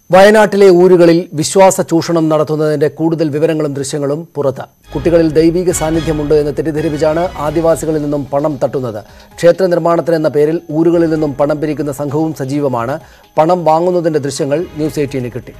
വയനാട്ടിലെ ഊരുകളിൽ വിശ്വാസ ചൂഷണം നടത്തുന്നതിന്റെ കൂടുതൽ വിവരങ്ങളും ദൃശ്യങ്ങളും പുറത്ത് കുട്ടികളിൽ ദൈവിക സാന്നിധ്യമുണ്ട് എന്ന് തെറ്റിദ്ധരിപ്പിച്ചാണ് ആദിവാസികളിൽ നിന്നും പണം തട്ടുന്നത് ക്ഷേത്ര നിർമ്മാണത്തിന് എന്ന പേരിൽ ഊരുകളിൽ നിന്നും പണം പിരിക്കുന്ന സംഘവും സജീവമാണ് പണം വാങ്ങുന്നതിന്റെ ദൃശ്യങ്ങൾ ന്യൂസ് എയ്റ്റീന് കിട്ടി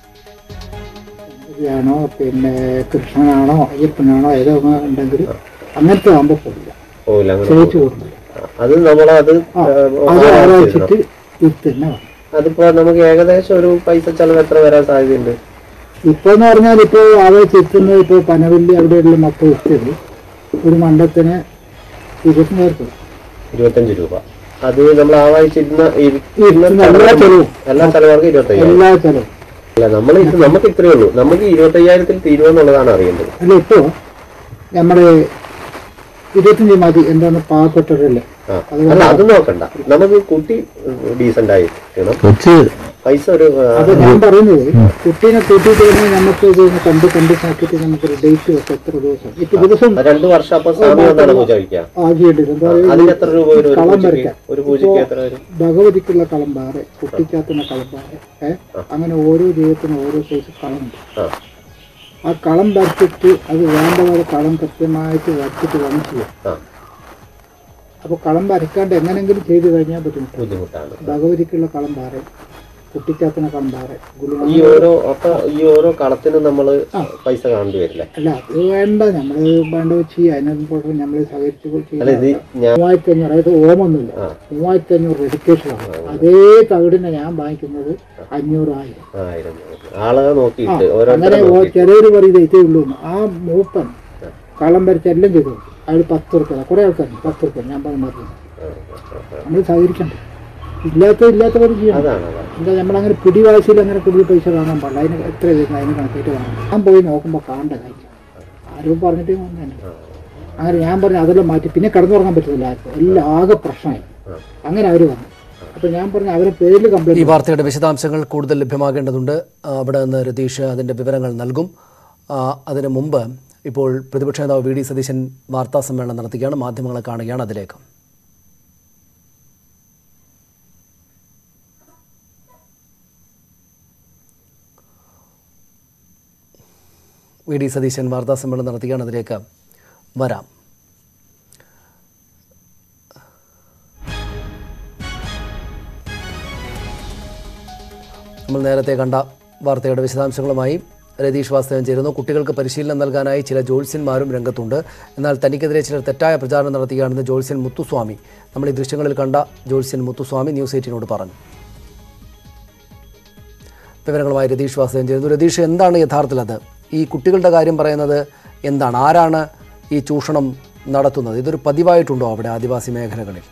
ആണോ പിന്നെ കൃഷ്ണനാണോ അയ്യപ്പനാണോ ഏതോ ഒന്ന് ഉണ്ടെങ്കിൽ അങ്ങനത്തെ ആകുമ്പോൾ പോകില്ല പോവില്ല അങ്ങനെ ചോദിച്ചു കൊടുക്കില്ല അത് നമ്മളത് ആ ഏഹ്, അത് ആലോചിച്ചിരുന്നു. ആലോചിച്ചിട്ട് ഇത് തന്നെ വേണം അതിപ്പോ നമുക്ക് ഏകദേശം ഒരു പൈസ ചെലവ് എത്ര വരാൻ സാധ്യതയുണ്ട് ഇപ്പൊ എന്ന് പറഞ്ഞാൽ ഇപ്പൊ ആലോചിച്ച് എത്തുന്നത് ഇപ്പൊ പനവല്ലി അവിടെയുള്ള മൊത്തം എത്തിയത് ഒരു മണ്ഡലത്തിന് ഇരുപത്തിനായിരം രൂപ ഇരുപത്തഞ്ച് രൂപ അത് നമ്മൾ ആവാഹിച്ചിരുന്ന ഇരു- ഇരുന്ന എല്ലാ ചെലവും എല്ലാ ചെലവർക്ക് ഇരുപത്തയ്യായിരം എല്ലാ ചെലവും അല്ല നമ്മൾ ഇത് നമുക്ക് ഇത്രയേ ഉള്ളൂ നമുക്ക് ഇരുപത്തയ്യായിരത്തിൽ തീരുമെന്നുള്ളതാണ് അറിയേണ്ടത് അല്ല ഇപ്പോ നമ്മുടെ ഇരുപത്തഞ്ച് മതി എന്താണ് പാവപ്പെട്ടവരല്ലേ ആ അല്ല അത് നോക്കണ്ട നമുക്ക് കുട്ടി ഡീസന്റ് ആയിരിക്കണം പൈസ ഒരു ആ, അത് ഞാൻ പറയുന്നത് കുട്ടീനെ കൂട്ടിയിട്ട് കഴിഞ്ഞാൽ നമുക്ക് ഇത് ഒന്ന് കണ്ട് കണ്ട് നോക്കിയിട്ട് നമുക്കൊരു ഡേറ്റ് വെക്കാം എത്ര ദിവസം ഇപ്പൊ ദിവസം രണ്ടു വർഷം അപ്പൊ സ്വാമി വന്നാണ് പൂജ കഴിക്കുക ആകിയിട്ട് എന്താ പറയുക അതിന് എത്ര രൂപ വരും ഒരു കളം പൂജയ്ക്ക് വരയ്ക്കാം. ഒരു പൂജയ്ക്ക് എത്ര വരും ഭഗവതിക്കുള്ള കളമ്പാറ് കുട്ടിക്കാത്തുന്ന കളമ്പാറ് ഏഹ് അങ്ങനെ ഓരോ ദൈവത്തിനും ഓരോ സൈസ് കളമുണ്ട് ആ ആ കളം വരച്ചിട്ട് അത് വേണ്ട പോലെ കളം കൃത്യമായിട്ട് വരച്ചിട്ട് വേണം ചെയ്യാം ആ അപ്പോൾ കളം വരയ്ക്കാണ്ട് എങ്ങനെങ്കിലും ചെയ്തു കഴിഞ്ഞാൽ ബുദ്ധിമുട്ടാണ് ബുദ്ധിമുട്ടാണ് ഭഗവതിക്കുള്ള കളം പാറ് കുട്ടിക്കാത്തുന്ന കളം പാറ് ഗുരുനാഥ ഈ ഓരോ അപ്പൊ ഈ ഓരോ കളത്തിനും നമ്മള് പൈസ കാണേണ്ടി വരില്ലേ അല്ല അത് വേണ്ട നമ്മൾ വേണ്ട വെച്ച് ചെയ്യാം അതിനൊന്നും കുഴപ്പം നമ്മൾ സഹകരിച്ച് അല്ല ഇത് ചെയ്യാം ഞാൻ മൂവായിരത്തി അഞ്ഞൂറ് അതായത് ഓമൊന്നുമില്ല ആ. മൂവായിരത്തി അഞ്ഞൂറ് രജിസ്ട്രേഷൻ ആണ് അതേ തകിടിനെ ഞാൻ വാങ്ങിക്കുന്നത് അഞ്ഞൂറായിരം ആയിരം ആളെ ആ, നോക്കിയിട്ട് അങ്ങനെ ഓരോരുത്തരെ ഓ- നോക്കിയിട്ട് ചിലവര് പറയുന്നത് ഇതേ ഉള്ളൂ എന്ന്. ആ മൂപ്പൻ കളം വരച്ച് എല്ലാം ചെയ്തു അയാൾ പത്ത് റുപ്യ കുറെ ആൾക്കാരുണ്ട് പത്ത് റുപ്യ ഞാൻ പറഞ്ഞ മാറ്റി നമ്മൾ സഹകരിക്കണ്ടേ ഇല്ലാത്ത ഇല്ലാത്ത പോലെ ചെയ്യണം അതാണ് അതാണ് എന്താ നമ്മളങ്ങനെ പിടിവാശിയിൽ അങ്ങനെ കൂടുതൽ പൈസ വാങ്ങാൻ പാടില്ല അതിന് എത്ര വരുന്നു അതിന് കണക്കായിട്ട് വാങ്ങണം ഞാൻ പോയി നോക്കുമ്പോൾ കാണണ്ട കാഴ്ച ആരും പറഞ്ഞിട്ടേ വന്നതന്നെ അങ്ങനെ ഞാൻ പറഞ്ഞു അതെല്ലാം മാറ്റി പിന്നെ കിടന്നുറങ്ങാൻ പറ്റുന്നില്ല ആർക്കും എല്ലാം ആകെ പ്രശ്നമായി അങ്ങനെ അവർ വന്നു അപ്പോൾ ഞാൻ പറഞ്ഞു അവരെ പേരിൽ ഈ കംപ്ലൈൻറ്റ് വാർത്തയുടെ വിശദാംശങ്ങൾ കൂടുതൽ ലഭ്യമാകേണ്ടതുണ്ട് ആ, അവിടെ നിന്ന് രതീഷ് അതിൻ്റെ വിവരങ്ങൾ നൽകും ആ, അതിനു മുമ്പ് ഇപ്പോൾ പ്രതിപക്ഷ നേതാവ് വി ഡി സതീശൻ വാർത്താ സമ്മേളനം നടത്തുകയാണ് മാധ്യമങ്ങളെ കാണുകയാണ് അതിലേക്ക് വി ഡി സതീശൻ വാർത്താ സമ്മേളനം നടത്തുകയാണ് അതിലേക്ക് വരാം നമ്മൾ നേരത്തെ കണ്ട വാർത്തയുടെ വിശദാംശങ്ങളുമായി രതീഷ് വാസ്തവൻ ചേരുന്നു കുട്ടികൾക്ക് പരിശീലനം നൽകാനായി ചില ജോത്സ്യന്മാരും രംഗത്തുണ്ട് എന്നാൽ തനിക്കെതിരെ ചിലർ തെറ്റായ പ്രചാരണം നടത്തുകയാണെന്ന് ജോത്സ്യൻ മുത്തുസ്വാമി നമ്മൾ ഈ ദൃശ്യങ്ങളിൽ കണ്ട ജോത്സ്യൻ മുത്തുസ്വാമി ന്യൂസ് എയ്റ്റീനോട് പറഞ്ഞു വിവരങ്ങളുമായി രതീഷ് വാസ്തവൻ ചേരുന്നു രതീഷ് എന്താണ് യഥാർത്ഥത്തിൽ അത് ഈ കുട്ടികളുടെ കാര്യം പറയുന്നത് എന്താണ് ആരാണ് ഈ ചൂഷണം നടത്തുന്നത് ഇതൊരു പതിവായിട്ടുണ്ടോ അവിടെ ആദിവാസി മേഖലകളിൽ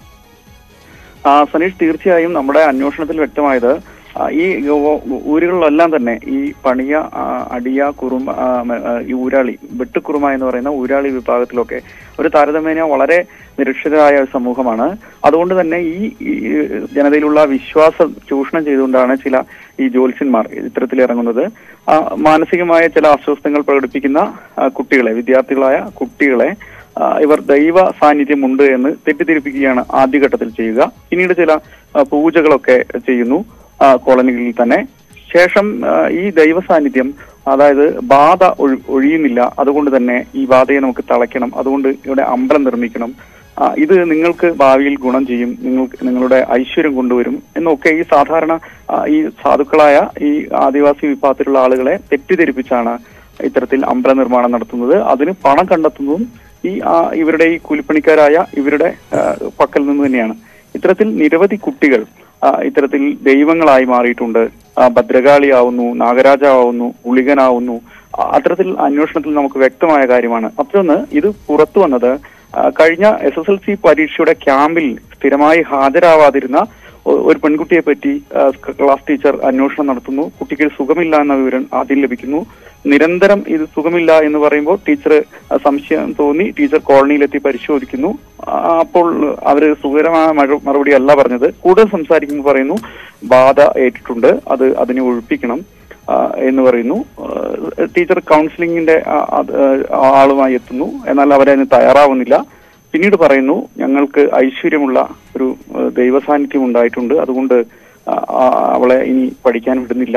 ആ സനീഷ് തീർച്ചയായും നമ്മുടെ അന്വേഷണത്തിൽ വ്യക്തമായത് ആ, ഈ ഊ- ഊരുകളിലെല്ലാം തന്നെ ഈ പണിയ ആ, അടിയ കുറുമ ആ, മ- ആ, ഈ ഊരാളി വെട്ടുകുറുമ എന്ന് പറയുന്ന ഊരാളി വിഭാഗത്തിലൊക്കെ ഒരു താരതമ്യേന വളരെ നിരക്ഷരായ ഒരു സമൂഹമാണ് അതുകൊണ്ട് തന്നെ ഈ ഈ ജനതയിലുള്ള വിശ്വാസം ചൂഷണം ചെയ്തുകൊണ്ടാണ് ചില ഈ ജ്യോത്സ്യന്മാർ ഇത്തരത്തിൽ ഇറങ്ങുന്നത് ആ, മാനസികമായ ചില അസ്വസ്ഥങ്ങൾ പ്രകടിപ്പിക്കുന്ന ആ, കുട്ടികളെ വിദ്യാർത്ഥികളായ കുട്ടികളെ ആ, ഇവർ ദൈവ സാന്നിധ്യമുണ്ട് എന്ന് തെറ്റിദ്ധരിപ്പിക്കുകയാണ് ആദ്യഘട്ടത്തിൽ ചെയ്യുക പിന്നീട് ചില ആ, പൂജകളൊക്കെ ചെയ്യുന്നു ആ, കോളനികളിൽ തന്നെ ശേഷം ആ, ഈ ദൈവ സാന്നിധ്യം അതായത് ബാധ ഒഴി- ഒഴിയുന്നില്ല അതുകൊണ്ട് തന്നെ ഈ ബാധയെ നമുക്ക് തളയ്ക്കണം അതുകൊണ്ട് ഇവിടെ അമ്പലം നിർമ്മിക്കണം ആ, ഇത് നിങ്ങൾക്ക് ഭാവിയിൽ ഗുണം ചെയ്യും നിങ്ങൾക്ക് നിങ്ങളുടെ ഐശ്വര്യം കൊണ്ടുവരും എന്നൊക്കെ ഈ സാധാരണ ആ, ഈ സാധുക്കളായ ഈ ആദിവാസി വിഭാഗത്തിലുള്ള ആളുകളെ തെറ്റിദ്ധരിപ്പിച്ചാണ് ഇത്തരത്തിൽ അമ്പല നിർമ്മാണം നടത്തുന്നത് അതിന് പണം കണ്ടെത്തുന്നതും ഈ ആ, ഇവരുടെ ഈ കൂലിപ്പണിക്കാരായ ഇവരുടെ ആ, പക്കൽ നിന്ന് തന്നെയാണ് ഇത്തരത്തിൽ നിരവധി കുട്ടികൾ ആ, ഇത്തരത്തിൽ ദൈവങ്ങളായി മാറിയിട്ടുണ്ട് ആ, ഭദ്രകാളിയാവുന്നു നാഗരാജാവുന്നു ഗുളികനാവുന്നു ആ, അത്തരത്തിൽ അന്വേഷണത്തിൽ നമുക്ക് വ്യക്തമായ കാര്യമാണ് മറ്റൊന്ന് ഇത് പുറത്തു വന്നത് ആ, കഴിഞ്ഞ എസ് എസ് എൽ സി പരീക്ഷയുടെ ക്യാമ്പിൽ സ്ഥിരമായി ഹാജരാവാതിരുന്ന ഒ- ഒരു പെൺകുട്ടിയെ പറ്റി ആ, ക്ലാസ് ടീച്ചർ അന്വേഷണം നടത്തുന്നു കുട്ടിക്ക് സുഖമില്ല എന്ന വിവരം ആദ്യം ലഭിക്കുന്നു നിരന്തരം ഇത് സുഖമില്ല എന്ന് പറയുമ്പോൾ ടീച്ചർ സംശയം തോന്നി ടീച്ചർ കോളനിയിലെത്തി പരിശോധിക്കുന്നു ആ, അപ്പോൾ അവര് സുഖകരമായ മറു- മറുപടി അല്ല പറഞ്ഞത് കൂടുതൽ സംസാരിക്കുമ്പോൾ പറയുന്നു ബാധ ഏറ്റിട്ടുണ്ട് അത് അതിനെ ഒഴിപ്പിക്കണം ആ, എന്ന് പറയുന്നു ആ, ടീച്ചർ കൗൺസിലിംഗിന്റെ ആ- അത്, ആ, ആളുമായി എത്തുന്നു എന്നാൽ അവരതിന് തയ്യാറാവുന്നില്ല പിന്നീട് പറയുന്നു ഞങ്ങൾക്ക് ഐശ്വര്യമുള്ള ഒരു ആ, ദൈവ സാന്നിധ്യം ഉണ്ടായിട്ടുണ്ട് അതുകൊണ്ട് ആ, ആ, അവളെ ഇനി പഠിക്കാൻ വിടുന്നില്ല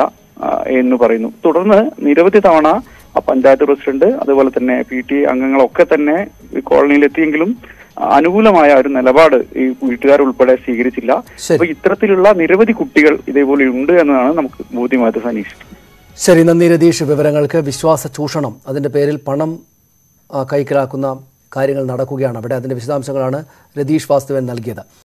ആ, എന്ന് പറയുന്നു തുടർന്ന് നിരവധി തവണ ആ പഞ്ചായത്ത് പ്രസിഡന്റ് അതുപോലെ തന്നെ പി ടി അംഗങ്ങളൊക്കെ തന്നെ ഈ കോളനിയിൽ എത്തിയെങ്കിലും ആ, അനുകൂലമായ ഒരു നിലപാട് ഈ വീട്ടുകാരുൾപ്പെടെ സ്വീകരിച്ചില്ല ശരി. അപ്പൊ ഇത്തരത്തിലുള്ള നിരവധി കുട്ടികൾ ഇതേപോലെ ഉണ്ട് എന്നതാണ് നമുക്ക് ബോധ്യമായത് സനീഷ് ശരി നന്ദി രതീഷ് വിവരങ്ങൾക്ക് വിശ്വാസ ചൂഷണം അതിൻ്റെ പേരിൽ പണം ആ, കൈക്കലാക്കുന്ന കാര്യങ്ങൾ നടക്കുകയാണ് അവിടെ അതിൻ്റെ വിശദാംശങ്ങളാണ് രതീഷ് വാസ്തുവൻ നൽകിയത്